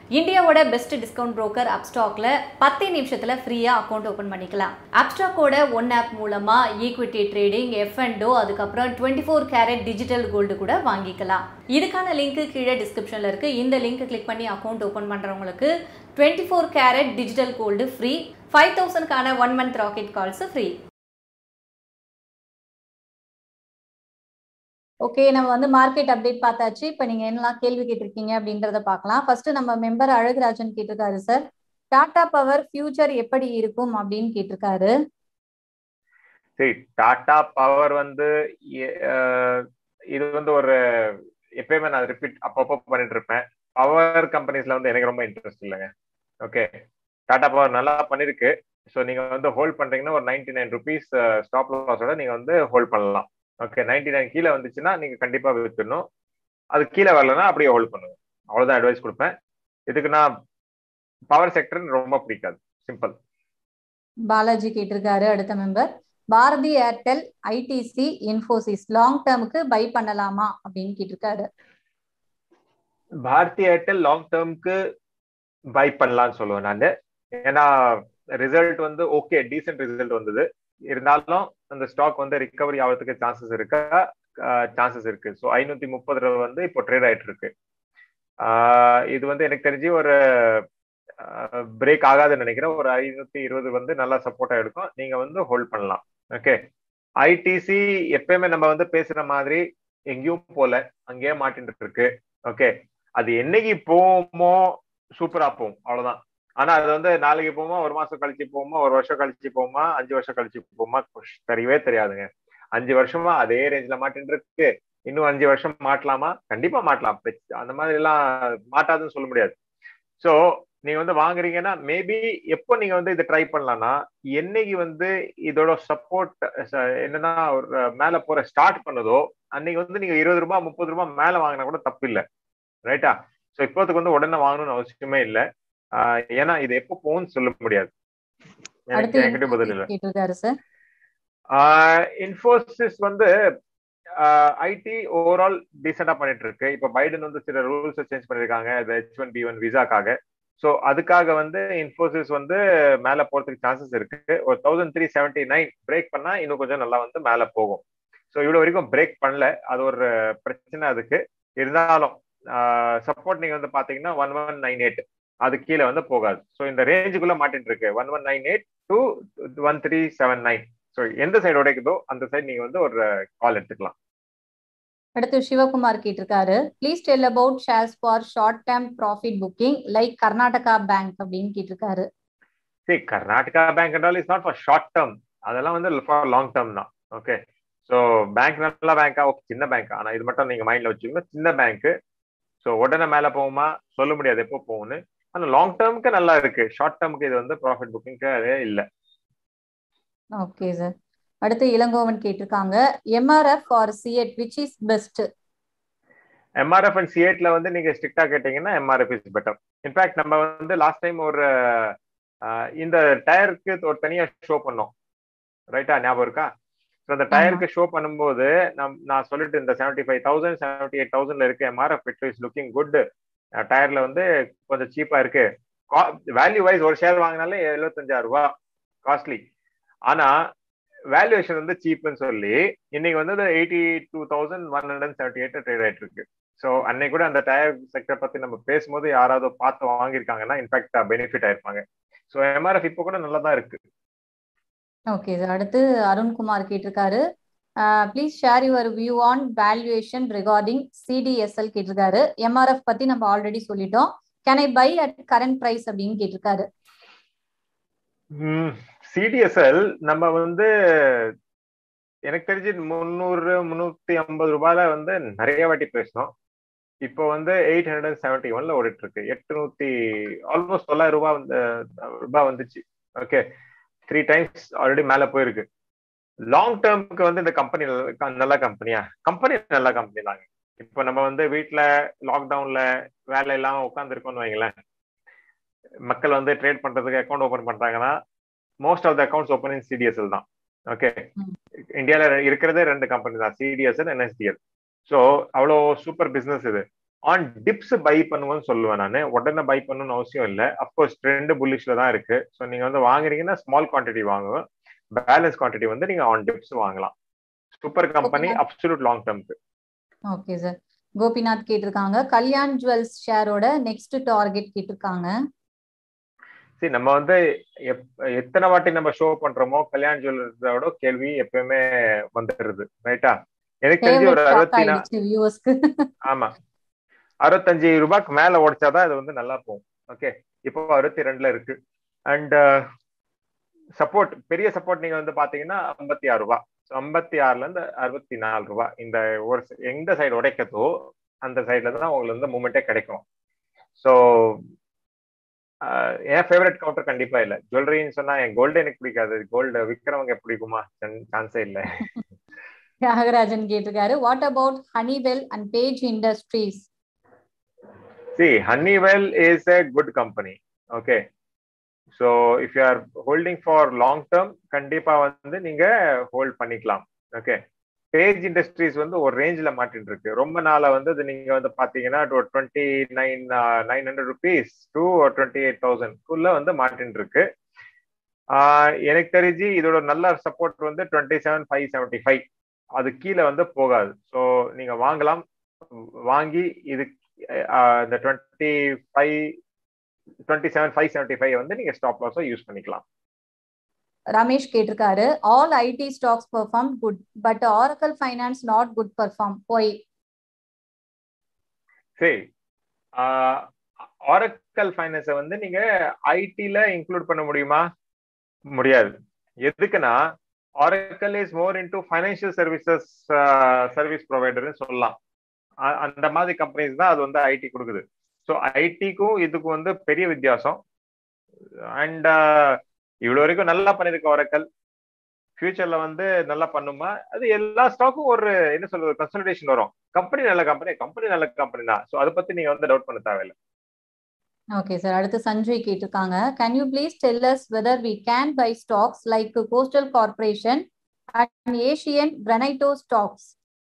இந்தியாவோட best discount broker அப்ஸ்டாக்ல பத்தே நிமிஷத்துல ஃப்ரீயா அக்கௌண்ட் ஓபன் பண்ணிக்கலாம் அப்ஸ்டாக்கோட ஒன் ஆப் மூலமா ஈக்விட்டி ட்ரேடிங் எஃப் அண்டோ அதுக்கப்புறம் twenty four carat digital gold கூட வாங்கிக்கலாம் இதுக்கான லிங்க் கீழே டிஸ்கிரிப்ஷன்ல இருக்கு இந்த லிங்க் கிளிக் பண்ணி அக்கௌண்ட் ஓபன் பண்றவங்களுக்கு twenty four carat digital gold free five தௌசண்ட்கான one month rocket calls free okay நம்ம வந்து மார்க்கெட் அப்டேட் பார்த்தாச்சு இப்போ நீங்க என்னலாம் கேள்வி கேட்டிருக்கீங்க அப்படின்றத பார்க்கலாம் ஃபர்ஸ்ட் நம்ம மெம்பர் அழகுராஜன் கேட்டிருக்காரு சார் டாடா பவர் ஃபியூச்சர் எப்படி இருக்கும் அப்படின்னு கேட்டிருக்காரு சரி டாடா பவர் வந்து இது வந்து ஒரு எப்பயுமே நான் ரிப்பீட் அப்பப்போ பண்ணிட்டு இருப்பேன் பவர் கம்பெனிஸ்ல வந்து எனக்கு ரொம்ப இன்ட்ரெஸ்ட் இல்லைங்க ஓகே டாடா பவர் நல்லா பண்ணிருக்கு ஸோ நீங்க வந்து ஹோல்ட் பண்றீங்கன்னா ஒரு நைன்டி நைன் ருபீஸ் ஸ்டாப் லாஸோட நீங்க வந்து ஹோல்ட் பண்ணலாம் ஓகே நைன்டி நைன் கீழே வந்துச்சுன்னா நீங்க கண்டிப்பா வித்துடணும் அது கீழே வரலன்னா அப்படியே ஹோல்ட் பண்ணுங்க அவ்வளவுதான் அட்வைஸ் கொடுப்பேன் இதுக்கு நான் பவர் செக்டர் ரொம்ப பிடிக்காது சிம்பிள் பாலாஜி கேட்டிருக்காரு அடுத்த member Bharti Airtel ITC Infosys long டேர்முக்கு பை பண்ணலாமா அப்படின்னு கேட்டிருக்காரு பாரதி ஏர்டெல் லாங் டேர்முக்கு பை பண்ணலாம்னு சொல்லுவேன் நான் ஏன்னா ரிசல்ட் வந்து ஓகே டீசென்ட் ரிசல்ட் வந்தது இருந்தாலும் அந்த ஸ்டாக் வந்து ரிகவரி ஆகிறதுக்கு சான்சஸ் இருக்கா சான்சஸ் இருக்கு ஸோ ஐநூத்தி முப்பது ரூபா வந்து இப்போ ட்ரேட் ஆயிட்டு இருக்கு இது வந்து எனக்கு தெரிஞ்சு ஒரு பிரேக் ஆகாதுன்னு நினைக்கிறேன் ஒரு ஐநூத்தி இருபது வந்து நல்லா சப்போர்ட்டா இருக்கும் நீங்க வந்து ஹோல்ட் பண்ணலாம் ஓகே ஐடிசி எப்பயுமே நம்ம வந்து பேசுற மாதிரி எங்கேயும் போல அங்கேயே மாட்டின்னு இருக்கு ஓகே அது என்னைக்கு போவோமோ சூப்பரா போகும் அவ்வளவுதான் ஆனா அது வந்து நாளைக்கு போமா ஒரு மாசம் கழிச்சு போமா ஒரு வருஷம் கழிச்சு போமா அஞ்சு வருஷம் கழிச்சு போமா தெரியவே தெரியாதுங்க அஞ்சு வருஷமா அதே ரேஞ்ச்ல மாட்டின்னு இருக்கு இன்னும் அஞ்சு வருஷம் மாட்டலாமா கண்டிப்பா மாட்டலாம் அந்த மாதிரி எல்லாம் மாட்டாதுன்னு சொல்ல முடியாது சோ நீங்க வந்து வாங்குறீங்கன்னா மேபி எப்போ நீங்க வந்து இதை ட்ரை பண்ணலாம்னா என்னைக்கு வந்து இதோட சப்போர்ட் என்னன்னா ஒரு மேல போற ஸ்டார்ட் பண்ணதோ அன்னைக்கு வந்து நீங்க இருபது ரூபாய் முப்பது ரூபாய் மேல வாங்கினா கூட தப்பு இல்லை ரைட்டா ஸோ இப்போதுக்கு வந்து உடனே வாங்கணும்னு அவசியமே இல்லை ஏன்னா இது எப்போ போகும்னு சொல்ல முடியாது எனக்கு என்கிட்ட பதில் இல்லை இன்ஃபோசிஸ் வந்து ஐடி ஓவரால் டீசெண்டா பண்ணிட்டு இருக்கு இப்போ பைடன் வந்து சில ரூல்ஸ் சேஞ்ச் பண்ணிருக்காங்க ஹெச் ஒன் பி ஒன் விசாக்காக ஸோ அதுக்காக வந்து இன்ஃபோசிஸ் வந்து மேல போறதுக்கு சான்சஸ் இருக்கு ஒரு thousand three seventy nine break பண்ணா இன்னும் கொஞ்சம் நல்லா வந்து மேல போகும் ஸோ இவ்வளவு வரைக்கும் பிரேக் பண்ணல அது ஒரு பிரச்சனை அதுக்கு இருந்தாலும் சப்போர்ட் நீங்க வந்து பாத்தீங்கன்னா ஒன் ஒன் நைன் எயிட் அது கீழே வந்து போகாது ஸோ இந்த ரேஞ்சுக்குள்ள மாட்டிட்டு இருக்கு one one nine eight two one three seven nine so எந்த சைடு உடைக்குதோ அந்த சைடு நீங்க வந்து ஒரு கால் எடுத்துக்கலாம் அடுத்து சிவகுமார் கேட்டிருக்காரு please tell about shares for short term profit booking like Karnataka bank அப்படின்னு கேட்டிருக்காரு சரி கர்நாடகா பேங்க் என்றால் is not for short term அதெல்லாம் வந்து ஃபார் லாங் டேர்ம் தான் ஓகே ஸோ பேங்க் நல்ல பேங்க்கா ஓகே சின்ன பேங்க் ஆனால் இது மட்டும் நீங்க மைண்ட்ல வச்சுக்கோங்க சின்ன பேங்க் ஸோ உடனே மேலே போகுமா சொல்ல முடியாது எப்போ போகும்னு ஆனால் லாங் டேர்முக்கு நல்லா இருக்கு ஷார்ட் டேர்முக்கு இது வந்து ப்ராஃபிட் புக்கிங்க்கு அதே இல்லை ஓகே சார் அடுத்து இளங்கோவன் கேட்டிருக்காங்க MRF or CEAT which is best MRF and சிஎட்ல வந்து நீங்க ஸ்ட்ரிக்டா கேட்டீங்கன்னா எம்ஆர்எஃப் இஸ் பெட்டர் இன்ஃபேக்ட் நம்ம வந்து லாஸ்ட் டைம் ஒரு இந்த டயருக்கு ஒரு தனியா ஷோ பண்ணோம் ரைட்டா ஞாபகம் இருக்கா ஸோ அந்த டயருக்கு ஷோ பண்ணும்போது நம் நான் சொல்லிட்டு இந்த seventy five thousand seventy eight தௌசண்ட்ல இருக்கு MRF it is looking good டயர்ல வந்து கொஞ்சம் சீப்பா இருக்கு வேல்யூ வைஸ் ஒரு ஷேர் வாங்கினாலே எழுபத்தஞ்சாயிரம் ரூபாய் காஸ்ட்லி ஆனா வேல்யூவேஷன் வந்து சீப்னு சொல்லி இன்னைக்கு வந்து eighty two thousand one hundred seventy eight trade ஆயிட்டு இருக்கு ஸோ அன்னைக்கு கூட அந்த டயர் செக்டர் பத்தி நம்ம பேசும்போது யாராவது பார்த்து வாங்கியிருக்காங்கன்னா இன்ஃபேக்ட் பெனிஃபிட் ஆயிருப்பாங்க ஸோ எம்ஆர்எஃப் இப்போ கூட நல்லா தான் இருக்கு ஓகே சார் அடுத்து அருண்குமார் கேட்டிருக்காரு please share your view on valuation regarding CDSL கேட்டிருக்காரு எம்ஆர்எஃப் பத்தி நம்ம ஆல்ரெடி சொல்லிட்டோம் can I buy at current price அப்படின்னு கேட்டிருக்காரு சிடிஎஸ்எல் நம்ம வந்து எனக்கு தெரிஞ்சு முந்நூறு முந்நூத்தி ஐம்பது ரூபாயில வந்து நிறைய வாட்டி பேசணும் இப்போ வந்து எயிட் ஹண்ட்ரட் செவன்டி ஒன்ல ஓடிட்டு இருக்கு எட்நூத்தி ஆல்மோஸ்ட் தொள்ளாயிரம் ரூபாய் வந்து ரூபாய் வந்துச்சு ஓகே த்ரீ டைம்ஸ் ஆல்ரெடி மேல போயிருக்கு லாங் டேர்முக்கு வந்து இந்த கம்பெனி நல்ல கம்பெனியா கம்பெனி நல்ல கம்பெனி தாங்க இப்போ நம்ம வந்து வீட்டுல லாக்டவுன்ல வேலை இல்லாம உட்காந்துருக்கோம்னு வைங்களேன் மக்கள் வந்து ட்ரேட் பண்றதுக்கு அக்கௌண்ட் ஓபன் பண்றாங்கன்னா most of the accounts open in CDSL தான் ஓகே இந்தியால இருக்கிறதே ரெண்டு கம்பெனி தான் சிடிஎஸ்எல் என்எஸ்டிஎல் ஸோ அவ்வளோ சூப்பர் பிஸ்னஸ் இது ஆன் டிப்ஸ் பை பண்ணுவோம்னு சொல்லுவேன் நான் உடனே பை பண்ணணும்னு அவசியம் இல்லை அப்கோர்ஸ் ட்ரெண்ட் புல்லிஷ்ல தான் இருக்கு ஸோ நீங்க வந்து வாங்குறீங்கன்னா ஸ்மால் குவான்டிட்டி வாங்குவேன் பேலன்ஸ் குவான்டிட்டி வந்து நீங்க ஆன் டிப்ஸ் வாங்கலாம் சூப்பர் கம்பெனி அப்சல்யூட் லாங் டேர்ம்க்கு ஓகே சார் கோபிநாத் கேட்டிருக்காங்க கல்யாண் ஜுவல்ஸ் ஷேரோட நெக்ஸ்ட் டார்கெட் கேட்டிருக்காங்க சரி நம்ம வந்து எத்தனை வாட்டி நம்ம ஷோ பண்றோமோ கல்யாண் ஜுவல்லர்ஸோட கேள்வி எப்பயுமே வந்துடுது ரைட்டா எனக்கு தெரிஞ்சு ஒரு அறுபத்தி ஆமா அறுபத்தஞ்சு ரூபாய்க்கு மேல உடைச்சாதான் அது வந்து நல்லா போகும் ஓகே இப்போ அறுபத்தி ரெண்டுல இருக்கு அண்ட் சப்போர்ட் பெரிய சப்போர்ட் நீங்க வந்து பாத்தீங்கன்னா ஐம்பத்தி ஆறு ரூபாய் ஐம்பத்தி ஆறுல இருந்து அறுபத்தி நாலு ரூபாய் இந்த ஒரு எந்த சைடு உடைக்கதோ அந்த சைட்ல தான் உங்களுக்கு வந்து மூமெண்டே கிடைக்கும் ஸோ என் ஃபேவரட் கவுண்டர் கண்டிப்பா இல்ல ஜுவல்லரின்னு சொன்னா என் கோல்டு எனக்கு பிடிக்காது கோல்டு விற்கிறவங்க பிடிக்குமா சான்ஸே இல்ல தியாகராஜன் கேட்டிருக்காரு what about Honeywell and Page Industries see Honeywell is a good company okay so if you are holding for long term கண்டிப்பா வந்து நீங்க ஹோல்ட் பண்ணிக்கலாம் ஓகே பேஜ் இண்டஸ்ட்ரீஸ் வந்து ஒரு ரேஞ்சில் மாட்டிட்டு இருக்கு ரொம்ப நாளா வந்து அது நீங்க வந்து பாத்தீங்கன்னா twenty nine nine hundred rupees two twenty eight தௌசண்ட்குள்ள வந்து மாட்டின்னு இருக்கு எனக்கு தெரிஞ்சு இதோட நல்ல சப்போர்ட் வந்து twenty seven five seventy five அது கீழே வந்து போகாது ஸோ நீங்க வாங்கலாம் வாங்கி இது இந்த twenty five twenty seven five seventy five வந்து நீங்க ஸ்டாப் லாஸோ யூஸ் பண்ணிக்கலாம் ரமேஷ் கேட்டிருக்காரு all IT stocks perform good but Oracle finance not good perform why சரி ஆரக்கல் ஃபைனான்ஸை வந்து நீங்க ஐடில இன்க்ளூட் பண்ண முடியுமா முடியாது எதுக்குன்னா Oracle is more into financial services service ப்ரொவைடர்னு சொல்லலாம் அந்த மாதிரி கம்பெனிஸ் தான் அது வந்து ஐடி கொடுக்குது ஸோ ஐடிக்கும் இதுக்கும் வந்து பெரிய வித்தியாசம் அண்ட் இவ்வளவு வரைக்கும் நல்லா பண்ணிருக்க ஒரக்கல் ஃபியூச்சர்ல வந்து நல்லா பண்ணுமா அது எல்லா ஸ்டாக்கும் ஒரு என்ன சொல்றது கன்சல்டேஷன் வரும் கம்பெனி நல்ல கம்பெனி கம்பெனி நல்ல கம்பெனி தான் ஸோ அதை பத்தி நீங்க வந்து டவுட் பண்ண தேவையில்லை ஓகே சார் அடுத்து சஞ்சய் கேட்டிருக்காங்க can you please tell us whether we can buy stocks like coastal corporation and Asian கிரனைட்டோ ஸ்டாக்ஸ்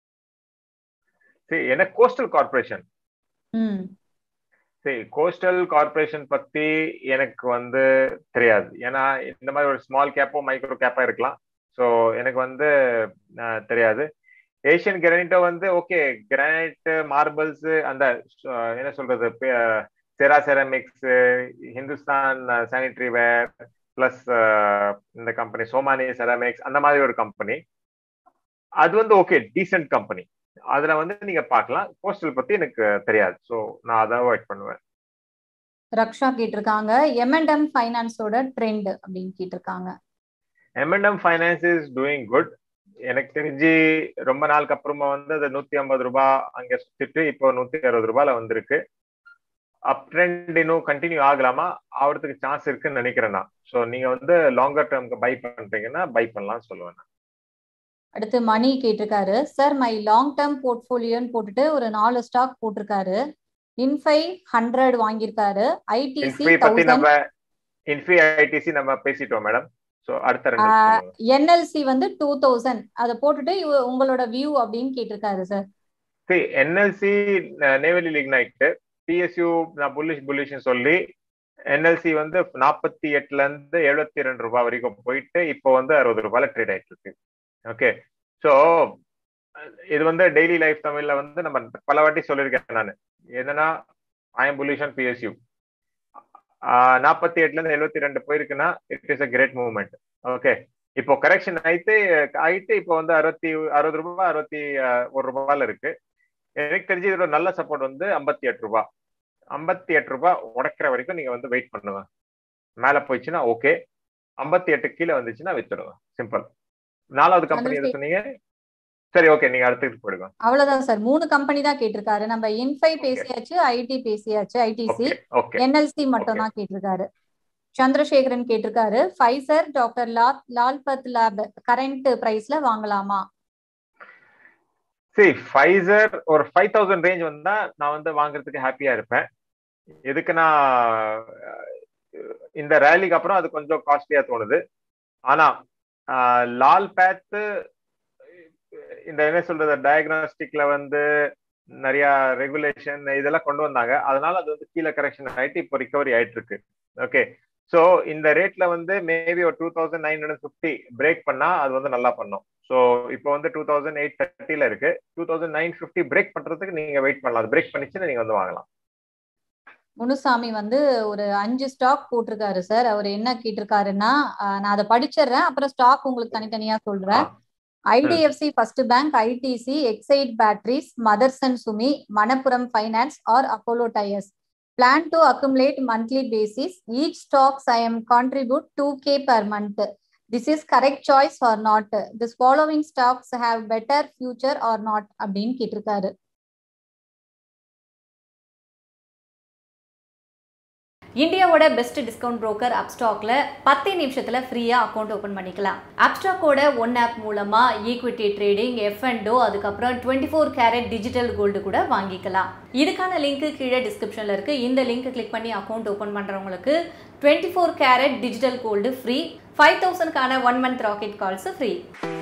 சரி என்ன கோஸ்டல் கார்பரேஷன் ம் சரி கோஸ்டல் கார்பரேஷன் பத்தி எனக்கு வந்து தெரியாது ஏன்னா இந்த மாதிரி ஒரு ஸ்மால் கேப்போ மைக்ரோ கேப்பா இருக்கலாம் ஸோ எனக்கு வந்து தெரியாது ஏஷியன் கிரானைட்டோ வந்து ஓகே கிரானைட் மார்பிள்ஸ் அந்த என்ன சொல்றது Cera ceramics Hindustan sanitary ware plus இந்த கம்பெனி சோமானி செராமிக்ஸ் அந்த மாதிரி ஒரு கம்பெனி அது வந்து ஓகே டீசென்ட் கம்பெனி அதுல வந்து நீங்க பார்க்கலாம் கோஸ்டல் பத்தி எனக்கு தெரியாது ஸோ நான் அதை அவாய்ட் பண்ணுவேன் ரக்ஷா கேட்டிருக்காங்க எம்என்எம் ஃபைனான்ஸோட ட்ரெண்ட் அப்படின்னு கேட்டிருக்காங்க எம்என்எம் ஃபைனான்ஸ் இஸ் டூயிங் குட் எனக்கு தெரிஞ்சு ரொம்ப நாளுக்கு அப்புறமா வந்து அது நூத்தி ஐம்பது ரூபாய் அங்க சுத்திட்டு இப்போ நூத்தி அறுபது ரூபாயில வந்திருக்கு அப் ட்ரெண்ட் இன்னும் கண்டினியூ ஆகலாமா ஆகிறதுக்கு சான்ஸ் இருக்குன்னு நினைக்கிறேன் நான் ஸோ நீங்க வந்து லாங்கர் டேர்ம்க்கு பை பண்றீங்கன்னா பை பண்ணலாம்னு சொல்லுவேன் அடுத்து மணி கேட்டிருக்காரு சார் மை லாங் டேர்ம் போர்ட்ஃபோலியோன்னு போட்டுட்டு ஒரு நாலு ஸ்டாக் போட்டிருக்காரு இன்ஃபை ஹண்ட்ரட் வாங்கியிருக்காரு ஐடிசி பத்தி நம்ம இன்ஃபி ஐடிசி நம்ம பேசிட்டோம் மேடம் சோ அடுத்த ரெண்டு என்எல்சி வந்து டூ தௌசண்ட் அதை போட்டுட்டு உங்களோட வியூ அப்படின்னு கேட்டிருக்காரு சார் சரி என்எல்சி நேவலி லிக்னைட் பிஎஸ்யூ நான் புல்லிஷ் புல்லிஷ்னு சொல்லி என்எல்சி வந்து நாற்பத்தி எட்டுல இருந்து எழுபத்தி ரெண்டு ரூபாய் வரைக்கும் போயிட்டு இப்போ வந்து அறுபது ரூபாயில ட்ரேட் ஆயிட்டு இருக்கு ஓகே ஸோ இது வந்து டெய்லி லைஃப் தமிழ்ல வந்து நம்ம பல வாட்டி சொல்லியிருக்கேன் நான் என்னன்னா ஐஎம் புலிஷன் பிஎஸ்யூ நாற்பத்தி எட்டுல இருந்து எழுபத்தி ரெண்டு போயிருக்குன்னா it is a great movement okay இப்போ கரெக்ஷன் ஆயிட்டு ஆயிட்டு இப்போ வந்து அறுபத்தி அறுபது ரூபாய் அறுபத்தி ஒரு ரூபாயில இருக்கு எனக்கு தெரிஞ்சு இதோட நல்ல சப்போர்ட் வந்து ஐம்பத்தி எட்டு ரூபாய் ஐம்பத்தி எட்டு ரூபாய் உடைக்கிற வரைக்கும் நீங்க வந்து வெயிட் பண்ணுவேன் மேல போயிடுச்சுன்னா ஓகே ஐம்பத்தி எட்டு கீழே வந்துச்சுன்னா வித்துடுவேன் சிம்பிள் நாலாவது கம்பெனி எது சொன்னீங்க சரி ஓகே நீங்க அடுத்துக்கு போயிடுங்க அவ்வளவுதான் சார் மூணு கம்பெனி தான் கேட்டிருக்காரு நம்ம இன்ஃபை பேசியாச்சு ஐடி பேசியாச்சு ஐடிசி என்எல்சி மட்டும் தான் கேட்டிருக்காரு சந்திரசேகரன் கேட்டிருக்காரு Pfizer doctor Lal Lalpath lab current பிரைஸ்ல வாங்கலாமா சரி ஃபைசர் ஒரு ஃபைவ் தௌசண்ட் ரேஞ்ச் வந்தா நான் வந்து வாங்குறதுக்கு ஹாப்பியா இருப்பேன் எதுக்குன்னா இந்த ரேலிக்கு அப்புறம் அது கொஞ்சம் காஸ்ட்லியா தோணுது ஆனா லால் பேத்து இந்த என்ன சொல்றது டயக்னாஸ்டிக்ல வந்து நிறைய ரெகுலேஷன் இதெல்லாம் கொண்டு வந்தாங்க அதனால அது வந்து கீழே கரெக்ஷன் ஆயிட்டு இப்போ ரிகவரி ஆயிட்டு இருக்கு ஓகே ஸோ இந்த ரேட்ல வந்து மேபி ஒரு two thousand nine hundred fifty break பண்ணா அது வந்து நல்லா பண்ணும் ஸோ இப்போ வந்து டூ தௌசண்ட் எயிட் தேர்ட்டில இருக்கு two thousand nine fifty break பண்றதுக்கு நீங்க வெயிட் பண்ணலாம் அது பிரேக் பண்ணிச்சுன்னா நீங்க வந்து வாங்கலாம் முனுசாமி வந்து ஒரு அஞ்சு ஸ்டாக் போட்டிருக்காரு சார் அவர் என்ன கேட்டிருக்காருன்னா ஆஹ் நான் அதை படிச்சிடுறேன் அப்புறம் ஸ்டாக் உங்களுக்கு தனித்தனியா சொல்றேன் IDFC first bank ITC Exide batteries Motherson Sumi Manappuram finance or Apollo tyres plan to accumulate monthly basis each stocks I am contribute two K per month this is correct choice or not this following stocks have better future or not அப்படின்னு கேட்டிருக்காரு இந்தியாவோட best discount broker அப்ஸ்டாக்ல பத்து நிமிஷத்துல ஃப்ரீயா account open பண்ணிக்கலாம் அப்ஸ்டாக்கோட one app மூலமா equity trading F and O அதுக்கப்புறம் twenty four carat digital gold கூட வாங்கிக்கலாம் இதுக்கான லிங்க் கீழே டிஸ்கிரிப்ஷன்ல இருக்கு இந்த லிங்க் கிளிக் பண்ணி அக்கௌண்ட் ஓபன் பண்றவங்களுக்கு twenty four carat digital gold free five தௌசண்ட்கான one month rocket calls free